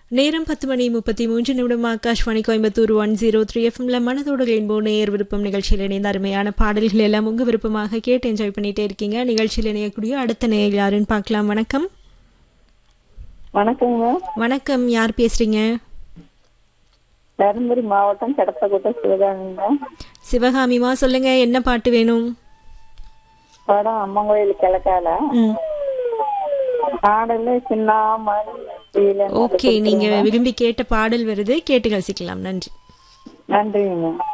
நேரம் பத்து மணி முப்பத்தி மூன்று நிமிடம் Akashvani Coimbatore one zero three எஃப்எம்ல மனதோடு ரெயின்போ நேர் விருப்பம் நிகழ்ச்சியில் இணைந்த அருமையான பாடல்கள் எல்லாம் உங்க விருப்பமாக கேட்டு என்ஜாய் பண்ணிட்டே இருக்கீங்க நிகழ்ச்சியில் இணையக்கூடிய அடுத்த நேர் யாருன்னு பார்க்கலாம் வணக்கம் வணக்கங்க வணக்கம் யார் பேசுறீங்க தருமபுரி மாவட்டம் கடத்தக்கோட்டை சிவகாமிங்க சிவகாமிமா சொல்லுங்க என்ன பாட்டு வேணும் படம் அம்மங்கோயில் கிழக்கால ம் பாடல சின்னாமணி ஓகே நீங்க விரும்பி கேட்ட பாடல் வருது கேட்டு ரசிக்கலாம் நன்றி நன்றிங்க